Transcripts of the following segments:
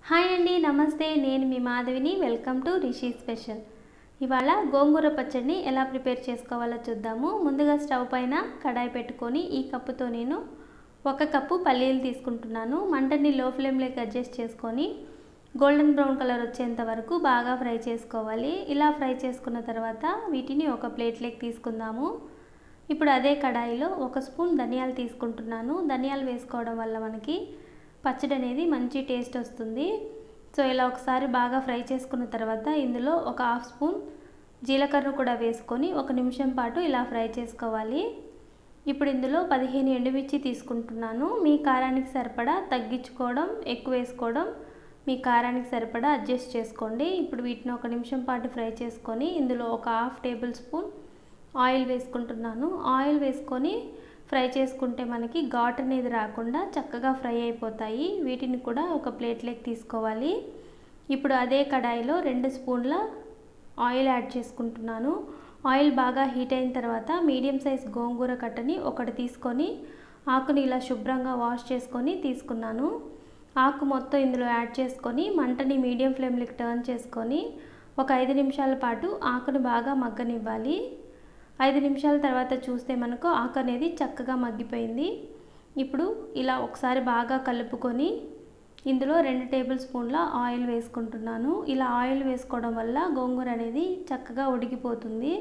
hi అండి నమస్తే నేను మీ మాధవిని వెల్కమ్ టు రిషి స్పెషల్ ఇవాళ గోంగూర పచ్చడిని ఎలా ప్రిపేర్ చేసుకోవాలో చూద్దాము ముందుగా స్టవ్ పైన కడాయి పెట్టుకొని ఈ కప్పుతో నేను ఒక కప్పు పల్లీలు తీసుకుంటున్నాను మంటని లో ఫ్లేమ్లోకి అడ్జస్ట్ చేసుకొని గోల్డెన్ బ్రౌన్ కలర్ వచ్చేంత వరకు బాగా ఫ్రై చేసుకోవాలి ఇలా ఫ్రై చేసుకున్న తర్వాత వీటిని ఒక ప్లేట్లోకి తీసుకుందాము ఇప్పుడు అదే కడాయిలో ఒక స్పూన్ ధనియాలు తీసుకుంటున్నాను ధనియాలు వేసుకోవడం వల్ల మనకి పచ్చడి అనేది మంచి టేస్ట్ వస్తుంది సో ఇలా ఒకసారి బాగా ఫ్రై చేసుకున్న తర్వాత ఇందులో ఒక హాఫ్ స్పూన్ జీలకర్ర కూడా వేసుకొని ఒక నిమిషం పాటు ఇలా ఫ్రై చేసుకోవాలి ఇప్పుడు ఇందులో పదిహేను ఎండుమిర్చి తీసుకుంటున్నాను మీ కారానికి సరిపడా తగ్గించుకోవడం ఎక్కువ వేసుకోవడం మీ కారానికి సరిపడా అడ్జస్ట్ చేసుకోండి ఇప్పుడు వీటిని ఒక నిమిషం పాటు ఫ్రై చేసుకొని ఇందులో ఒక హాఫ్ టేబుల్ స్పూన్ ఆయిల్ వేసుకుంటున్నాను ఆయిల్ వేసుకొని ఫ్రై చేసుకుంటే మనకి ఘాట్ అనేది రాకుండా చక్కగా ఫ్రై అయిపోతాయి వీటిని కూడా ఒక ప్లేట్లోకి తీసుకోవాలి ఇప్పుడు అదే కడాయిలో రెండు స్పూన్ల ఆయిల్ యాడ్ చేసుకుంటున్నాను ఆయిల్ బాగా హీట్ అయిన తర్వాత మీడియం సైజ్ గోంగూర కట్టని ఒకటి తీసుకొని ఆకుని ఇలా శుభ్రంగా వాష్ చేసుకొని తీసుకున్నాను ఆకు మొత్తం ఇందులో యాడ్ చేసుకొని మంటని మీడియం ఫ్లేమ్లోకి టర్న్ చేసుకొని ఒక ఐదు నిమిషాల పాటు ఆకును బాగా మగ్గనివ్వాలి ఐదు నిమిషాల తర్వాత చూస్తే మనకు ఆకు అనేది చక్కగా మగ్గిపోయింది ఇప్పుడు ఇలా ఒకసారి బాగా కలుపుకొని ఇందులో రెండు టేబుల్ స్పూన్ల ఆయిల్ వేసుకుంటున్నాను ఇలా ఆయిల్ వేసుకోవడం వల్ల గోంగూర అనేది చక్కగా ఉడికిపోతుంది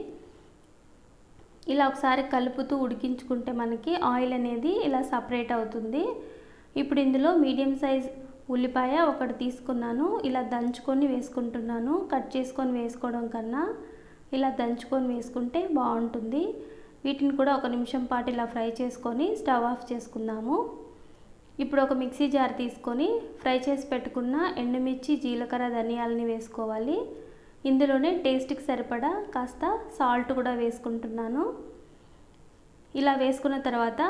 ఇలా ఒకసారి కలుపుతూ ఉడికించుకుంటే మనకి ఆయిల్ అనేది ఇలా సపరేట్ అవుతుంది ఇప్పుడు ఇందులో మీడియం సైజ్ ఉల్లిపాయ ఒకటి తీసుకున్నాను ఇలా దంచుకొని వేసుకుంటున్నాను కట్ చేసుకొని వేసుకోవడం కన్నా ఇలా దంచుకొని వేసుకుంటే బాగుంటుంది వీటిని కూడా ఒక నిమిషం పాటు ఇలా ఫ్రై చేసుకొని స్టవ్ ఆఫ్ చేసుకుందాము ఇప్పుడు ఒక మిక్సీ జార్ తీసుకొని ఫ్రై చేసి పెట్టుకున్న ఎండుమిర్చి జీలకర్ర ధనియాలని వేసుకోవాలి ఇందులోనే టేస్ట్కి సరిపడా కాస్త సాల్ట్ కూడా వేసుకుంటున్నాను ఇలా వేసుకున్న తర్వాత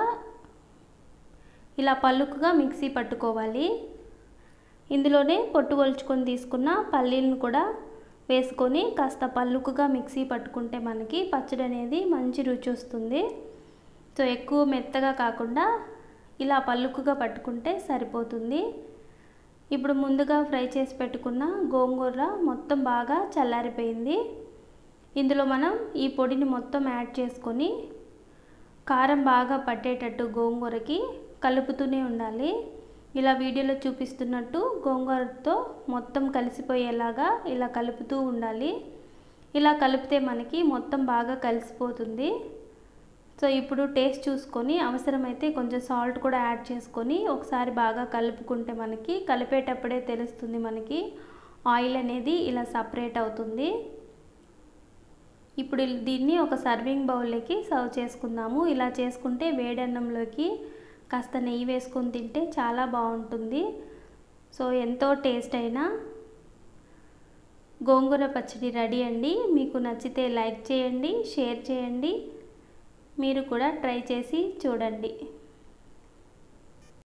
ఇలా పలుకుగా మిక్సీ పట్టుకోవాలి ఇందులోనే పొట్టు కొలుచుకొని తీసుకున్న పల్లీలను కూడా వేసుకొని కాస్త పల్లుకుగా మిక్సీ పట్టుకుంటే మనకి పచ్చడి అనేది మంచి రుచి వస్తుంది సో ఎక్కువ మెత్తగా కాకుండా ఇలా పల్లుకుగా పట్టుకుంటే సరిపోతుంది ఇప్పుడు ముందుగా ఫ్రై చేసి పెట్టుకున్న గోంగూర మొత్తం బాగా చల్లారిపోయింది ఇందులో మనం ఈ పొడిని మొత్తం యాడ్ చేసుకొని కారం బాగా పట్టేటట్టు గోంగూరకి కలుపుతూనే ఉండాలి ఇలా వీడియోలో చూపిస్తున్నట్టు గోంగూరతో మొత్తం కలిసిపోయేలాగా ఇలా కలుపుతూ ఉండాలి ఇలా కలిపితే మనకి మొత్తం బాగా కలిసిపోతుంది సో ఇప్పుడు టేస్ట్ చూసుకొని అవసరమైతే కొంచెం సాల్ట్ కూడా యాడ్ చేసుకొని ఒకసారి బాగా కలుపుకుంటే మనకి కలిపేటప్పుడే తెలుస్తుంది మనకి ఆయిల్ అనేది ఇలా సపరేట్ అవుతుంది ఇప్పుడు దీన్ని ఒక సర్వింగ్ బౌల్లోకి సర్వ్ చేసుకుందాము ఇలా చేసుకుంటే వేడన్నంలోకి కాస్త నెయ్యి వేసుకొని తింటే చాలా బాగుంటుంది సో ఎంతో టేస్ట్ అయినా గోంగూర పచ్చడి రెడీ అండి మీకు నచ్చితే లైక్ చేయండి షేర్ చేయండి మీరు కూడా ట్రై చేసి చూడండి